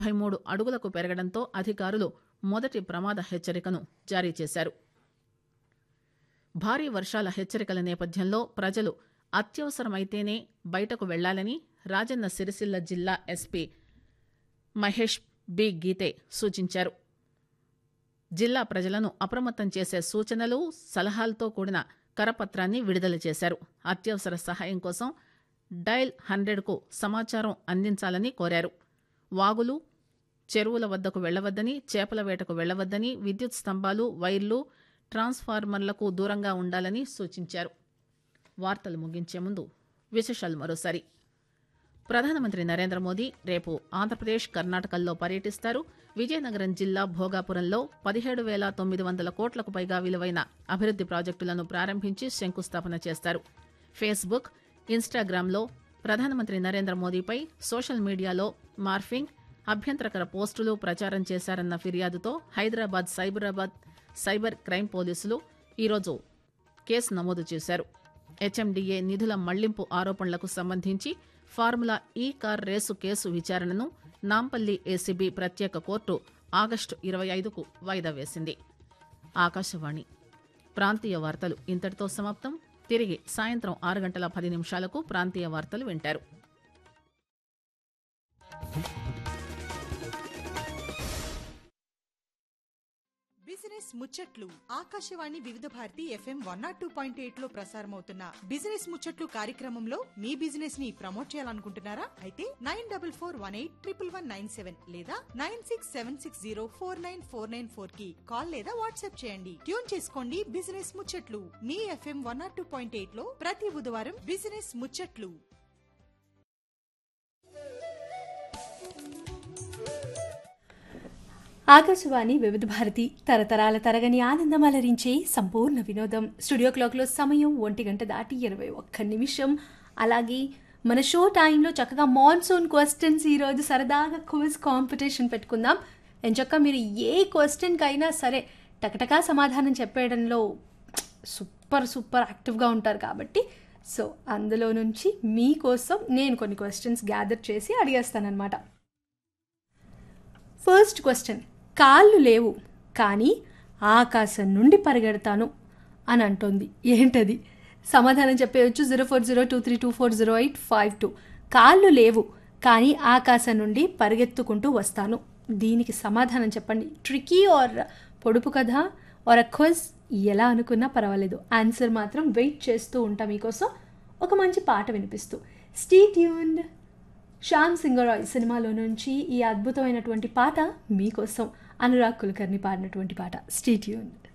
ముప్పై మూడు అడుగులకు పెరగడంతో అధికారులు మొదటి ప్రమాద హెచ్చరికను జారీ చేశారు భారీ వర్షాల హెచ్చరికల నేపథ్యంలో ప్రజలు అత్యవసరమైతేనే బయటకు వెళ్లాలని రాజన్న సిరిసిల్ల జిల్లా ఎస్పీ మహేష్ బి గీతే సూచించారు జిల్లా ప్రజలను అప్రమత్తం చేసే సూచనలు సలహాలతో కూడిన కరపత్రాన్ని విడుదల చేశారు అత్యవసర సహాయం కోసం డయల్ హండ్రెడ్కు సమాచారం అందించాలని కోరారు వాగులు చెరువుల వద్దకు వెళ్లవద్దని చేపల వేటకు వెళ్లవద్దని విద్యుత్ స్తంభాలు వైర్లు ట్రాన్స్ఫార్మర్లకు దూరంగా ఉండాలని సూచించారు వార్తలు ముగించే ముందు విశేషాలు మరోసారి ప్రధానమంత్రి నరేంద్ర మోదీ రేపు ఆంధ్రప్రదేశ్ కర్ణాటకల్లో పర్యటిస్తారు విజయనగరం జిల్లా భోగాపురంలో పదిహేడు వేల తొమ్మిది వందల కోట్లకు పైగా విలువైన అభివృద్ది ప్రాజెక్టులను ప్రారంభించి శంకుస్థాపన చేస్తారు ఫేస్బుక్ ఇన్స్టాగ్రామ్లో ప్రధానమంత్రి నరేంద్ర మోదీపై సోషల్ మీడియాలో మార్ఫింగ్ అభ్యంతరకర పోస్టులు ప్రచారం చేశారన్న ఫిర్యాదుతో హైదరాబాద్ సైబరాబాద్ సైబర్ క్రైమ్ పోలీసులు ఈరోజు కేసు నమోదు చేశారు హెచ్ఎండిఏ నిధుల మళ్లింపు ఆరోపణలకు సంబంధించి ఫార్ములా ఈ కార్ రేసు కేసు విచారణను నాంపల్లి ఏసీబీ ప్రత్యేక కోర్టు ఆగస్టు ఇరవై ఐదుకు వాయిదా వేసింది ఆకాశవాణి ప్రాంతీయ వార్తలు ఇంతటితో సమాప్తం తిరిగి సాయంత్రం ఆరు గంటల పది నిమిషాలకు ప్రాంతీయ వార్తలు వింటారు బిజినెస్ ముచ్చట్లు Akashvani Vividh Bharati FM one not two point eight లో ప్రసారమవుతున్న బిజినెస్ ముచ్చట్లు కార్యక్రమంలో మీ బిజినెస్ ని ప్రమోట్ చేయాలనుకుంటున్నారా అయితే nine double four one eight triple one nine seven లేదా nine six seven six zero four nine four nine four కి కాల్ లేదా వాట్సాప్ చేయండి ట్యూన్ చేసుకోండి బిజినెస్ ముచ్చట్లు మీ FM one not two point eight లో ప్రతి బుధవారం బిజినెస్ ముచ్చట్లు ఆకాశవాణి వివిధ భారతి తరతరాల తరగని ఆనందం అలరించే సంపూర్ణ వినోదం స్టూడియో క్లాక్లో సమయం ఒంటి గంట దాటి ఇరవై ఒక్క నిమిషం అలాగే మన షో టైంలో చక్కగా మాన్సూన్ క్వశ్చన్స్ ఈరోజు సరదాగా క్విజ్ కాంపిటీషన్ పెట్టుకుందాం ఎంచక్క మీరు ఏ క్వశ్చన్కి అయినా సరే టకటకా సమాధానం చెప్పేయడంలో సూపర్ సూపర్ యాక్టివ్గా ఉంటారు కాబట్టి సో అందులో నుంచి మీకోసం నేను కొన్ని క్వశ్చన్స్ గ్యాదర్ చేసి అడిగేస్తానమాట ఫస్ట్ క్వశ్చన్ కాళ్ళు లేవు కానీ ఆకాశం నుండి పరిగెడతాను అని అంటోంది ఏంటది సమాధానం చెప్పేయచ్చు zero four zero two three two four zero eight five two కాళ్ళు లేవు కానీ ఆకాశం నుండి పరిగెత్తుకుంటూ వస్తాను దీనికి సమాధానం చెప్పండి ట్రికీ ఆర్ పొడుపు కథ ఆర్ అ క్వజ్ ఎలా అనుకున్నా పర్వాలేదు ఆన్సర్ మాత్రం వెయిట్ చేస్తూ ఉంటా మీకోసం ఒక మంచి పాట వినిపిస్తూ స్టీ ట్యూన్డ్ శ్యామ్ సింగరాయ్ సినిమాలో నుంచి ఈ అద్భుతమైనటువంటి పాట మీకోసం అనురాగ్ కులకర్ణి పాడినటువంటి పాట స్టీ ట్యూన్డ్